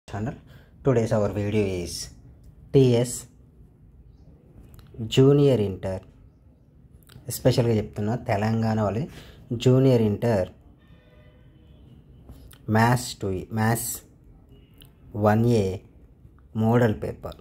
channel today's our video is ts junior inter ఎస్పెషల్గా చెప్తున్నా తెలంగాణ వాళ్ళు junior inter maths two maths one A model paper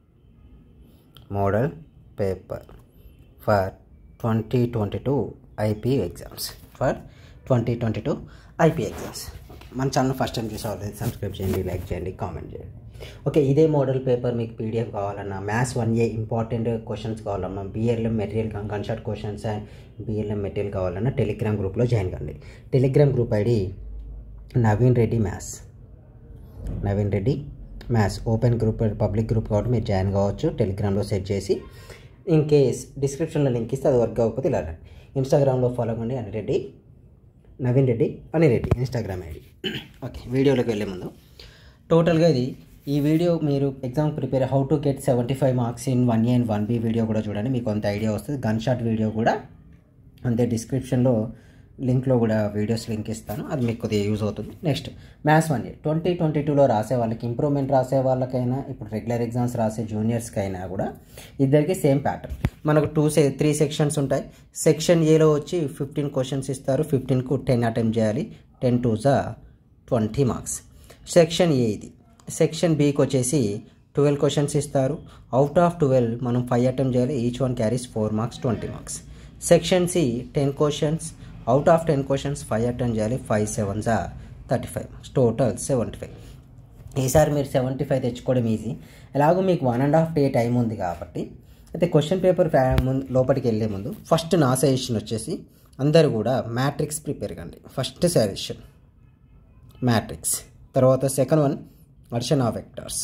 model paper for twenty twenty two IP exams for twenty twenty two IP exams మన channel first time చూసే వాళ్ళు subscribe చేయండి like చేయండి comment చేయండి okay ఇదే మోడల్ పేపర్ మీకు PDF కావాలన్నా maths one A important questions కావాలన్నా BLM material gunshot questions and BLM material కావాలన్నా టెలిగ్రామ్ గ్రూప్లో జాయిన్ కండి Telegram group ID Naveen Reddy maths Naveen Reddy maths open group public group కాబట్టి మీరు జాయిన్ కావచ్చు టెలిగ్రామ్లో సెట్ చేసి ఇన్ కేస్ డిస్క్రిప్షన్లో లింక్ ఇస్తే అది వర్క్ అవ్వకపోతే ఇలా రండి ఇన్స్టాగ్రామ్లో ఫాలో కండి అని రెడ్డి నవీన్ రెడ్డి అని రెడ్డి ఇన్స్టాగ్రామ్ ఐడి ఓకే వీడియోలోకి వెళ్ళే ముందు టోటల్గా ఇది ఈ వీడియో మీరు exam prepare how to get seventy five marks in one A and one B video కూడా చూడండి మీకు కొంత ఐడియా వస్తుంది గన్ షాట్ వీడియో కూడా అంతే డిస్క్రిప్షన్లో లింక్లో కూడా వీడియోస్ లింక్ ఇస్తాను అది మీకు కొద్దిగా యూజ్ అవుతుంది next maths one twenty twenty టూలో రాసే వాళ్ళకి ఇంప్రూవ్మెంట్ రాసే వాళ్ళకైనా ఇప్పుడు రెగ్యులర్ ఎగ్జామ్స్ రాసే జూనియర్స్కి అయినా కూడా ఇద్దరికి సేమ్ ప్యాటర్న్ మనకు టూ సె త్రీ సెక్షన్స్ ఉంటాయి సెక్షన్ ఏలో వచ్చి ఫిఫ్టీన్ క్వశ్చన్స్ ఇస్తారు ఫిఫ్టీన్కు టెన్ అటెంప్ట్ చేయాలి టెన్ టూ జా ట్వంటీ మార్క్స్ సెక్షన్ ఏ ఇది సెక్షన్ బికి వచ్చేసి ట్వెల్వ్ క్వశ్చన్స్ ఇస్తారు అవుట్ ఆఫ్ ట్వెల్వ్ మనం ఫైవ్ అటెంప్ట్ చేయాలి each one carries four marks twenty marks section C ten questions out of ten questions five attempt చేయాలి five seven జా thirty five total seventy five ఈసారి మీరు seventy five తెచ్చుకోవడం easy ఎలాగో మీకు one and half day time ఉంది కాబట్టి అయితే క్వశ్చన్ పేపర్ ఫ్యా ముందు లోపలికి వెళ్ళే ముందు ఫస్ట్ నా సజెషన్ వచ్చేసి అందరూ కూడా మ్యాట్రిక్స్ ప్రిపేర్ కండి ఫస్ట్ సజెషన్ మ్యాట్రిక్స్ తర్వాత second one addition of vectors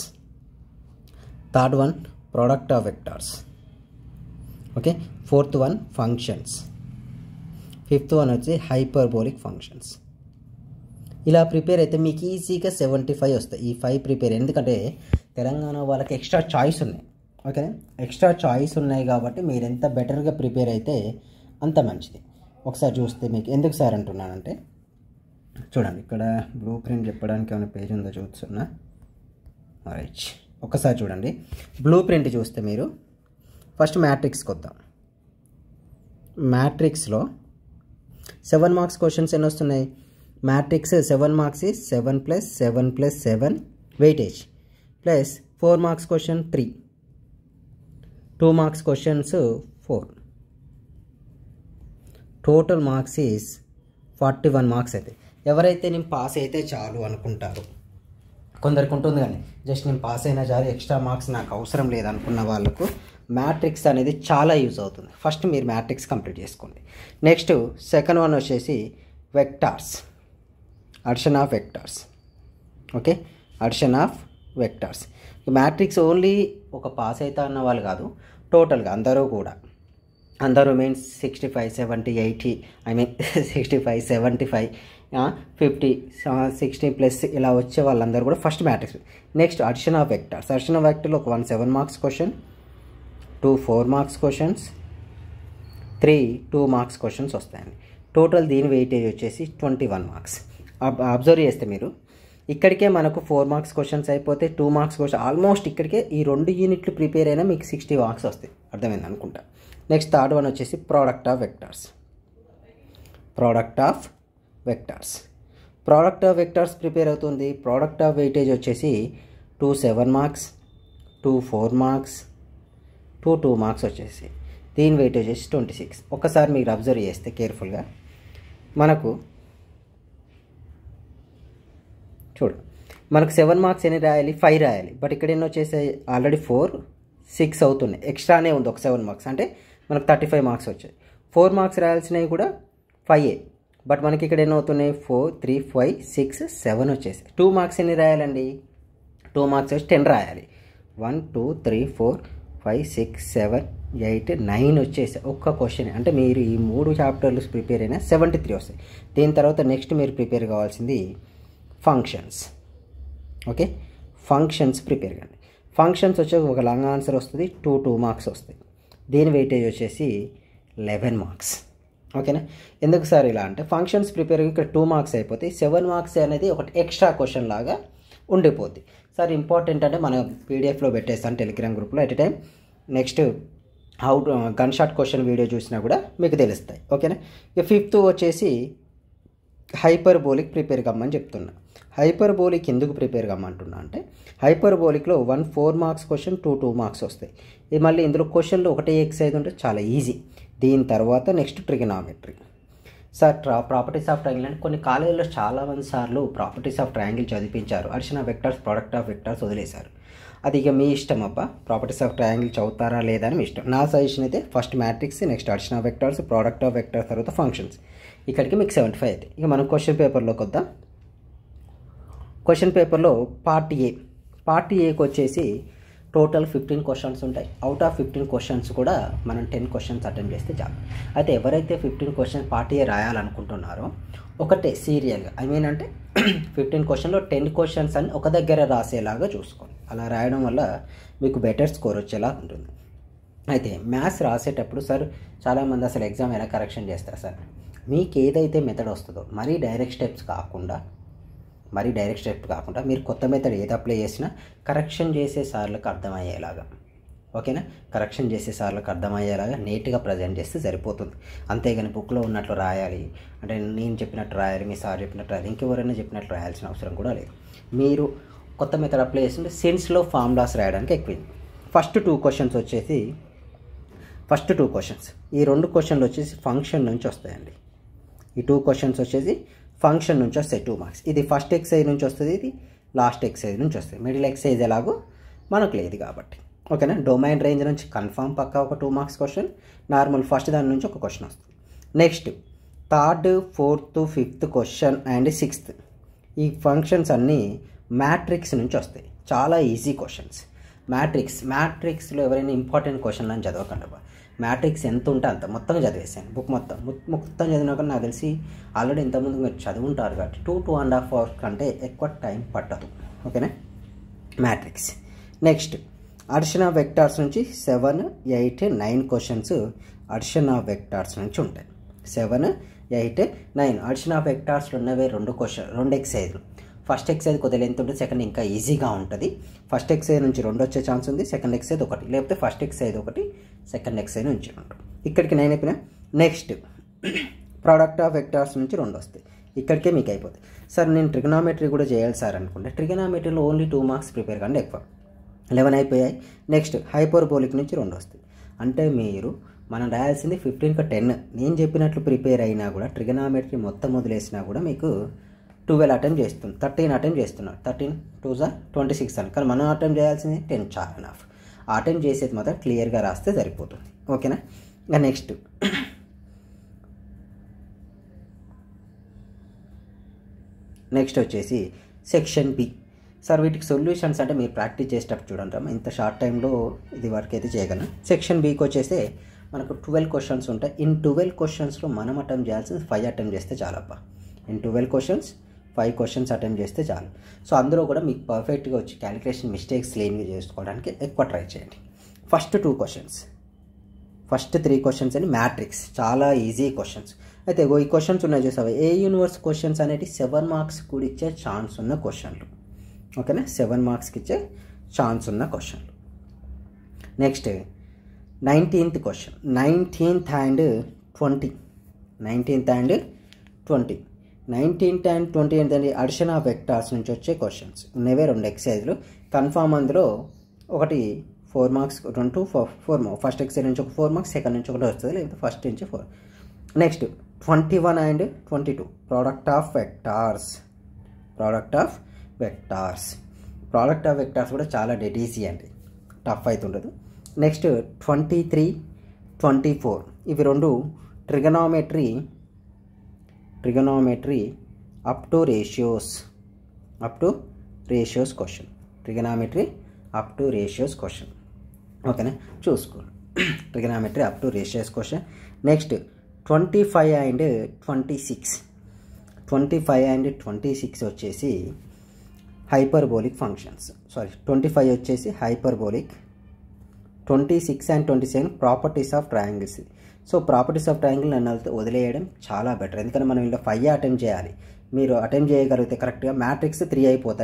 third one product of vectors okay fourth one functions fifth one వచ్చి హైపర్బోలిక్ ఫంక్షన్స్ ఇలా ప్రిపేర్ అయితే మీకు ఈజీగా సెవెంటీ ఫైవ్ వస్తాయి ఈ ఫైవ్ ప్రిపేర్ ఎందుకంటే తెలంగాణ వాళ్ళకి ఎక్స్ట్రా చాయిస్ ఉన్నాయి ఓకే ఎక్స్ట్రా చాయిస్ ఉన్నాయి కాబట్టి మీరు ఎంత బెటర్గా ప్రిపేర్ అయితే అంత మంచిది ఒకసారి చూస్తే మీకు ఎందుకు సార్ అంటున్నానంటే చూడండి ఇక్కడ బ్లూ ప్రింట్ చెప్పడానికి ఏమైనా పేజ్ ఉందో చూస్తున్నా రైట్ ఒకసారి చూడండి బ్లూ ప్రింట్ చూస్తే మీరు ఫస్ట్ మ్యాట్రిక్స్కి వద్దాం మ్యాట్రిక్స్లో సెవెన్ మార్క్స్ క్వశ్చన్స్ ఎన్ని వస్తున్నాయి matrix seven marks seven plus seven plus seven weightage plus four marks question three two marks questions four total marks is forty one marks అయితే ఎవరైతే నేను పాస్ అయితే చాలు అనుకుంటారు కొందరికి ఉంటుంది కానీ జస్ట్ నేను పాస్ అయినా చాలు ఎక్స్ట్రా మార్క్స్ నాకు అవసరం లేదు అనుకున్న వాళ్ళకు మ్యాట్రిక్స్ అనేది చాలా యూజ్ అవుతుంది ఫస్ట్ మీరు మ్యాట్రిక్స్ కంప్లీట్ చేసుకోండి నెక్స్ట్ సెకండ్ వన్ వచ్చేసి vectors addition of vectors okay addition of vectors matrix only ఒక పాస్ అవుతా అన్న వాళ్ళు కాదు టోటల్గా అందరూ కూడా అందరూ means sixty five seventy eighty I mean sixty five seventy five fifty sixty plus ఇలా వచ్చే వాళ్ళందరూ కూడా first matrix next addition of vectors addition of వెక్టర్లో ఒక one seven marks question two four marks questions three two marks questions వస్తాయండి total దీని weightage వచ్చేసి twenty one marks observe చేస్తే మీరు ఇక్కడికే మనకు ఫోర్ మార్క్స్ క్వశ్చన్స్ అయిపోతే టూ మార్క్స్ క్వశ్చన్ ఆల్మోస్ట్ ఇక్కడికే ఈ రెండు యూనిట్లు ప్రిపేర్ అయినా మీకు సిక్స్టీ మార్క్స్ వస్తాయి అర్థమైంది అనుకుంటా నెక్స్ట్ థర్డ్ వన్ వచ్చేసి product of vectors product of vectors product of vectors prepare అవుతుంది ప్రోడక్ట్ ఆఫ్ వెయిటేజ్ వచ్చేసి two seven marks two four marks two two marks వచ్చేసి దీని వెయిటేజ్ వచ్చేసి ట్వంటీ సిక్స్ ఒక్కసారి మీరు అబ్జర్వ్ చేస్తే కేర్ఫుల్గా మనకు చూడు మనకు సెవెన్ మార్క్స్ ఎన్ని రాయాలి ఫైవ్ రాయాలి బట్ ఇక్కడ ఎన్ని వచ్చేసాయి ఆల్రెడీ ఫోర్ సిక్స్ అవుతున్నాయి ఎక్స్ట్రానే ఉంది ఒక సెవెన్ మార్క్స్ అంటే మనకు థర్టీ ఫైవ్ మార్క్స్ వచ్చాయి ఫోర్ మార్క్స్ రాయాల్సినవి కూడా ఫైవ్ ఏ బట్ మనకి ఇక్కడ ఎన్ని అవుతున్నాయి four three five six seven వచ్చేసాయి టూ మార్క్స్ ఎన్ని రాయాలండి టూ మార్క్స్ వచ్చి టెన్ రాయాలి one two three four five six seven eight nine వచ్చేసాయి ఒక్క క్వశ్చన్ అంటే మీరు ఈ మూడు చాప్టర్లు ప్రిపేర్ అయినా సెవెంటీ త్రీ వస్తాయి దీని తర్వాత నెక్స్ట్ మీరు ప్రిపేర్ కావాల్సింది ఫంక్షన్స్ ఓకే ఫంక్షన్స్ ప్రిపేర్ కండి ఫంక్షన్స్ వచ్చే ఒక లాంగ్ ఆన్సర్ వస్తుంది టూ టూ మార్క్స్ వస్తాయి దీని వెయిటేజ్ వచ్చేసి లెవెన్ మార్క్స్ ఓకేనా ఎందుకు సార్ ఇలా అంటే ఫంక్షన్స్ ప్రిపేర్ ఇక్కడ టూ మార్క్స్ అయిపోతాయి సెవెన్ మార్క్స్ అనేది ఒకటి ఎక్స్ట్రా క్వశ్చన్ లాగా ఉండిపోద్ది సార్ ఇంపార్టెంట్ అంటే మనం పీడిఎఫ్లో పెట్టేస్తాను టెలిగ్రామ్ గ్రూప్లో at time next how gunshot question video చూసినా కూడా మీకు తెలుస్తాయి ఓకేనా ఇక ఫిఫ్త్ వచ్చేసి హైపర్ బోలిక్ ప్రిపేర్ కమ్మని చెప్తున్నా హైపర్ బోలిక్ ఎందుకు ప్రిపేర్ కమ్మంటున్నా అంటే హైపర్ బోలిక్లో one four marks question two two marks వస్తాయి ఇది మళ్ళీ ఇందులో క్వశ్చన్లు ఒకటే ఎక్సైజ్ ఉంటే చాలా ఈజీ దీని తర్వాత నెక్స్ట్ ట్రిగనామెట్రీ సార్ ట్రా ప్రాపర్టీస్ ఆఫ్ ట్రయాంగిల్ అంటే కొన్ని కాలేజీలో చాలామంది సార్లు ప్రాపర్టీస్ ఆఫ్ ట్రయాంగిల్ చదివించారు అడిచిన వెక్టర్స్ ప్రోడక్ట్ ఆఫ్ వెక్టర్స్ వదిలేశారు అది ఇక మీ ఇష్టం అబ్బా ప్రాపర్టీస్ ఆఫ్ ట్రయాంగిల్ చదువుతారా లేదా అని మీ ఇష్టం నా సజెషన్ అయితే first matrix next addition of vectors product of vectors తర్వాత ఫంక్షన్స్ ఇక్కడికి మీకు సెవెంటీ ఫైవ్ అయితే ఇక మనం క్వశ్చన్ పేపర్లోకి వద్దాం క్వశ్చన్ పేపర్లో పార్ట్ ఏ పార్ట్ ఏకి వచ్చేసి టోటల్ ఫిఫ్టీన్ క్వశ్చన్స్ ఉంటాయి అవుట్ ఆఫ్ ఫిఫ్టీన్ క్వశ్చన్స్ కూడా మనం టెన్ క్వశ్చన్స్ అటెంప్ట్ చేస్తే చాలు అయితే ఎవరైతే ఫిఫ్టీన్ క్వశ్చన్ పార్ట్ ఏ రాయాలనుకుంటున్నారో ఒకటే సీరియల్గా ఐ మీన్ అంటే ఫిఫ్టీన్ క్వశ్చన్లో టెన్ క్వశ్చన్స్ అని ఒక దగ్గర రాసేలాగా చూసుకోండి అలా రాయడం వల్ల మీకు బెటర్ స్కోర్ వచ్చేలా ఉంటుంది అయితే మ్యాథ్స్ రాసేటప్పుడు సార్ చాలామంది అసలు ఎగ్జామ్ ఎలా కరెక్షన్ చేస్తారు సార్ మీకు ఏదైతే మెథడ్ వస్తుందో మరీ డైరెక్ట్ స్టెప్స్ కాకుండా మరీ డైరెక్ట్ స్టెప్ కాకుండా మీరు కొత్త మెథడ్ ఏది అప్లై చేసినా కరెక్షన్ చేసే సార్లకు అర్థమయ్యేలాగా ఓకేనా కరెక్షన్ చేసే సార్లకు అర్థమయ్యేలాగా నీట్గా ప్రజెంట్ చేస్తే సరిపోతుంది అంతేగాని బుక్లో ఉన్నట్లు రాయాలి అంటే నేను చెప్పినట్టు రాయాలి మీ సార్ చెప్పినట్టు రాయాలి ఇంకెవరైనా చెప్పినట్టు రాయాల్సిన అవసరం కూడా లేదు మీరు కొత్త మెథడ్ అప్లై చేస్తుంటే సెన్స్లో ఫార్ములాస్ రాయడానికి ఎక్కువ ఫస్ట్ టూ క్వశ్చన్స్ వచ్చేసి ఫస్ట్ టూ క్వశ్చన్స్ ఈ రెండు క్వశ్చన్లు వచ్చేసి ఫంక్షన్ నుంచి వస్తాయండి ఈ టూ క్వశ్చన్స్ వచ్చేసి ఫంక్షన్ నుంచి వస్తాయి టూ మార్క్స్ ఇది ఫస్ట్ ఎక్సైజ్ నుంచి వస్తుంది ఇది లాస్ట్ ఎక్సైజ్ నుంచి వస్తుంది మిడిల్ ఎక్సైజ్ ఎలాగో మనకు లేదు కాబట్టి ఓకేనా డొమైన్ రేంజ్ నుంచి కన్ఫామ్ పక్కా ఒక two marks question normal first దాని నుంచి ఒక క్వశ్చన్ వస్తుంది next third fourth fifth question and sixth ఈ ఫంక్షన్స్ అన్నీ మ్యాట్రిక్స్ నుంచి వస్తాయి చాలా ఈజీ క్వశ్చన్స్ మ్యాట్రిక్స్ మ్యాట్రిక్స్లో ఎవరైనా ఇంపార్టెంట్ క్వశ్చన్లు అని చదవకండి అబ్బా మ్యాట్రిక్స్ ఎంత ఉంటే అంత మొత్తం చదివేసాను బుక్ మొత్తం మొ- మొత్తం చదివినాక నాకు తెలిసి ఆల్రెడీ ఇంతకుముందు మీరు చదువుంటారు కాబట్టి two two and half hour కంటే ఎక్కువ టైం పట్టదు ఓకేనా matrix next addition of vectors నుంచి seven eight nine questions addition of vectors నుంచి ఉంటాయి seven eight nine addition of వెక్టార్స్లో ఉన్నవే రెండు క్వశ్చన్ రెండు ఎక్సైజ్లు ఫస్ట్ ఎక్సైజ్ కొద్దిగా ఎంత ఉంటుంది సెకండ్ ఇంకా ఈజీగా ఉంటుంది ఫస్ట్ ఎక్సైజ్ నుంచి రెండు వచ్చే ఛాన్స్ ఉంది సెకండ్ ఎక్సైజ్ ఒకటి లేకపోతే ఫస్ట్ ఎక్సైజ్ ఒకటి సెకండ్ ఎక్సైజ్ నుంచి రెండు ఇక్కడికి నేను చెప్పిన నెక్స్ట్ ప్రోడక్ట్ ఆఫ్ వెక్టార్స్ నుంచి రెండు వస్తాయి ఇక్కడికే మీకు అయిపోతుంది సార్ నేను ట్రిగనామెట్రీ కూడా చేయాలి సార్ అనుకుంటే ట్రిగనామెట్రీలో ఓన్లీ టూ మార్క్స్ ప్రిపేర్ కండి ఎక్కువ లెవెన్ అయిపోయాయి నెక్స్ట్ హైపర్బోలిక్ నుంచి రెండు వస్తాయి అంటే మీరు మనం రాయాల్సింది ఫిఫ్టీన్కి టెన్ నేను చెప్పినట్లు ప్రిపేర్ అయినా కూడా ట్రిగనామెట్రీ మొత్తం వదిలేసినా కూడా మీకు ట్వెల్వ్ అటెంప్ట్ చేస్తుంది థర్టీన్ అటెంప్ట్ చేస్తున్నారు థర్టీన్ టూ జా ట్వంటీ సిక్స్ అని కానీ మనం అటెంప్ట్ చేయాల్సింది టెన్ చాలా ఎనఫ్ అటెంప్ట్ చేసేది మాత్రం క్లియర్గా రాస్తే సరిపోతుంది ఓకేనా ఇంకా నెక్స్ట్ నెక్స్ట్ వచ్చేసి సెక్షన్ బి సార్ వీటికి సొల్యూషన్స్ అంటే మీరు ప్రాక్టీస్ చేసేటప్పుడు చూడండి అమ్మా ఇంత షార్ట్ టైంలో ఇది వరకు అయితే చేయగలను సెక్షన్ బికి వచ్చేస్తే మనకు ట్వెల్వ్ క్వశ్చన్స్ ఉంటాయి ఇన్ ట్వెల్వ్ క్వశ్చన్స్లో మనం అటెంప్ట్ చేయాల్సింది ఫైవ్ అటెంప్ట్ చేస్తే చాలబ్బా in twelve questions five questions attempt చేస్తే చాలు సో అందులో కూడా మీకు పర్ఫెక్ట్గా వచ్చి క్యాలిక్యులేషన్ మిస్టేక్స్ లేనివి చేసుకోవడానికి ఎక్కువ ట్రై చేయండి first two questions first three questions అని మ్యాట్రిక్స్ చాలా ఈజీ క్వశ్చన్స్ అయితే ఇగో ఈ క్వశ్చన్స్ ఉన్నాయి చూసావా ఏ యూనివర్స్ క్వశ్చన్స్ అనేవి సెవెన్ మార్క్స్ కూడా ఇచ్చే ఛాన్స్ ఉన్న క్వశ్చన్లు ఓకేనా సెవెన్ మార్క్స్కి ఇచ్చే ఛాన్స్ ఉన్న క్వశ్చన్లు next nineteenth question nineteenth and twenty nineteenth and twenty nineteenth and twenty ఏంటంటే అడిషన్ ఆఫ్ వెక్టార్స్ నుంచి వచ్చే క్వశ్చన్స్ ఉన్నవే రెండు ఎక్సైజ్లు కన్ఫామ్ అందులో ఒకటి ఫోర్ మార్క్స్ రెండు four four marks first exercise నుంచి ఒక ఫోర్ మార్క్స్ సెకండ్ నుంచి ఒకటి వస్తుంది లేకపోతే ఫస్ట్ నుంచి four next twenty one and twenty two product of vectors product of vectors product of vectors కూడా చాలా డెడ్ ఈజీ అండి టఫ్ అవుతుండదు next twenty three twenty four ఇవి రెండు trigonometry trigonometry up to ratios up to ratios question trigonometry up to ratios question ఓకేనా చూసుకోండి trigonometry up to ratios question next twenty five and twenty six twenty five and twenty six వచ్చేసి hyperbolic functions sorry twenty five వచ్చేసి hyperbolic twenty six and twenty seven properties of triangles so properties of triangle నన్ను వెళ్తే వదిలేయడం చాలా better ఎందుకంటే మనం ఇలా five attempt చేయాలి మీరు అటెంప్ట్ చేయగలిగితే కరెక్ట్గా మ్యాట్రిక్స్ త్రీ అయిపోతాయి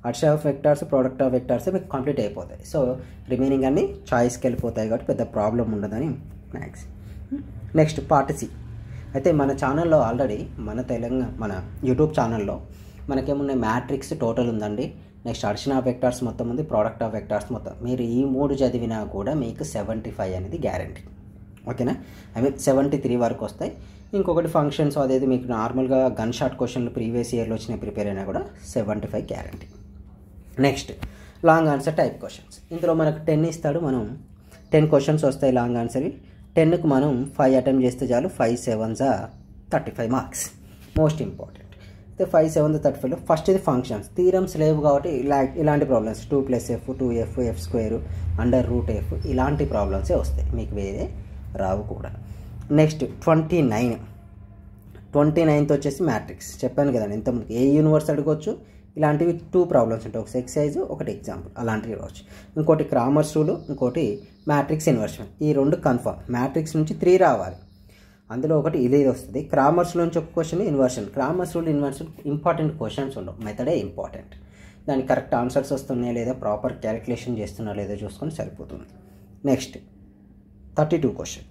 అర్ష of vectors product of vectors మీకు కంప్లీట్ అయిపోతాయి సో రిమైనింగ్ అన్ని చాయిస్కి వెళ్ళిపోతాయి కాబట్టి పెద్ద ప్రాబ్లం ఉండదని మ్యాక్స్ నెక్స్ట్ పార్ట్ సి అయితే మన ఛానల్లో ఆల్రెడీ మన తెలంగాణ మన యూట్యూబ్ ఛానల్లో మనకేమున్నాయి మ్యాట్రిక్స్ టోటల్ ఉందండి నెక్స్ట్ అర్చన ఆఫ్ వెక్టార్స్ మొత్తం ఉంది ప్రోడక్ట్ ఆఫ్ వెక్టార్స్ మొత్తం మీరు ఈ మూడు చదివినా కూడా మీకు సెవెంటీ ఫైవ్ అనేది గ్యారంటీ ఓకేనా ఐ మీన్ సెవెంటీ త్రీ వరకు వస్తాయి ఇంకొకటి ఫంక్షన్స్ అదేది మీకు నార్మల్గా గన్ షాట్ క్వశ్చన్లు ప్రీవియస్ ఇయర్లో వచ్చిన ప్రిపేర్ అయినా కూడా seventy five guarantee next long answer type questions ఇందులో మనకు టెన్ ఇస్తాడు మనం టెన్ క్వశ్చన్స్ వస్తాయి లాంగ్ ఆన్సర్వి టెన్కి మనం ఫైవ్ అటెంప్ట్ చేస్తే చాలు ఫైవ్ సెవెన్సా thirty five marks most important అయితే ఫైవ్ సెవెన్ థర్టీ ఫైవ్లో ఫస్ట్ ఇది ఫంక్షన్స్ థీరమ్స్ లేవు కాబట్టి ఇలా ఇలాంటి problems two plus f two f f square under root f ఇలాంటి ప్రాబ్లమ్సే వస్తాయి మీకు వేరే రావు కూడా next twenty nine twenty ninth వచ్చేసి మ్యాట్రిక్స్ చెప్పాను కదండి ఇంత ఏ యూనివర్స్ అడగవచ్చు ఇలాంటివి టూ ప్రాబ్లమ్స్ ఉంటాయి ఒక ఎక్సైజ్ ఒకటి ఎగ్జాంపుల్ అలాంటివి రావచ్చు ఇంకోటి క్రామర్స్ రూల్ ఇంకోటి మ్యాట్రిక్స్ ఇన్వర్షన్ ఈ రెండు కన్ఫర్మ్ మ్యాట్రిక్స్ నుంచి త్రీ రావాలి అందులో ఒకటి ఇది వస్తుంది క్రామర్స్ నుంచి ఒక question inversion Cramer's rule inversion important questions ఉండవు మెథడే ఇంపార్టెంట్ దానికి కరెక్ట్ ఆన్సర్స్ వస్తున్నాయా లేదా ప్రాపర్ క్యాలిక్యులేషన్ చేస్తున్నా లేదా చూసుకొని సరిపోతుంది నెక్స్ట్ థర్టీ టూ క్వశ్చన్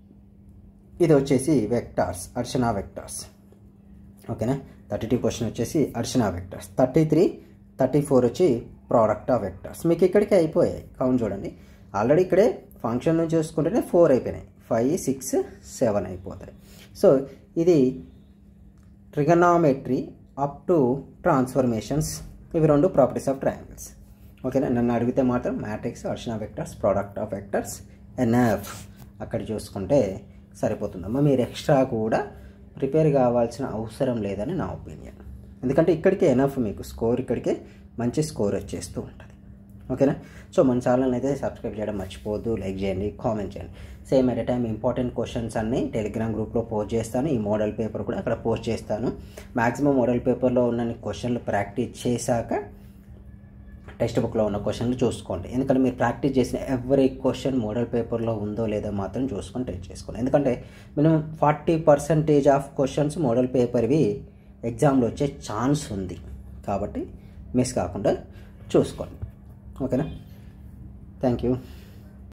ఇది వచ్చేసి వెక్టార్స్ అర్చనా వెక్టార్స్ ఓకేనా థర్టీ టూ క్వశ్చన్ వచ్చేసి అర్చనా vectors thirty three thirty four వచ్చి ప్రోడక్ట్ ఆఫ్ వెక్టార్స్ మీకు ఇక్కడికి అయిపోయాయి కౌంట్ చూడండి ఆల్రెడీ ఇక్కడే ఫంక్షన్ నుంచి చూసుకుంటేనే ఫోర్ అయిపోయినాయి ఫైవ్ సిక్స్ సెవెన్ అయిపోతాయి సో ఇది ట్రిగనామెట్రీ అప్ టు ట్రాన్స్ఫర్మేషన్స్ ఇవి రెండు ప్రాపర్టీస్ ఆఫ్ ట్రయాంగిల్స్ ఓకేనా నన్ను అడిగితే మాత్రం మ్యాట్రిక్స్ అర్చనా వెక్టర్స్ ప్రోడక్ట్ ఆఫ్ వెక్టర్స్ ఎన్ఎఫ్ అక్కడ చూసుకుంటే సరిపోతుందమ్మా మీరు ఎక్స్ట్రా కూడా ప్రిపేర్ కావాల్సిన అవసరం లేదని నా ఒపీనియన్ ఎందుకంటే ఇక్కడికే ఎనఫ్ మీకు స్కోర్ ఇక్కడికే మంచి స్కోర్ వచ్చేస్తూ ఉంటుంది ఓకేనా సో మన ఛానల్ అయితే సబ్స్క్రైబ్ చేయడం మర్చిపోవద్దు లైక్ చేయండి కామెంట్ చేయండి same at time important questions అన్ని టెలిగ్రామ్ గ్రూప్లో పోస్ట్ చేస్తాను ఈ మోడల్ పేపర్ కూడా అక్కడ పోస్ట్ చేస్తాను మ్యాక్సిమం మోడల్ పేపర్లో ఉన్న క్వశ్చన్లు ప్రాక్టీస్ చేశాక టెక్స్ట్ బుక్లో ఉన్న క్వశ్చన్లు చూసుకోండి ఎందుకంటే మీరు ప్రాక్టీస్ చేసిన ఎవరి క్వశ్చన్ మోడల్ పేపర్లో ఉందో లేదో మాత్రం చూసుకొని టెస్ట్ చేసుకోండి ఎందుకంటే minimum forty percentage of questions model పేపర్వి ఎగ్జామ్లో వచ్చే ఛాన్స్ ఉంది కాబట్టి మిస్ కాకుండా చూసుకోండి ఓకేనా థ్యాంక్ యూ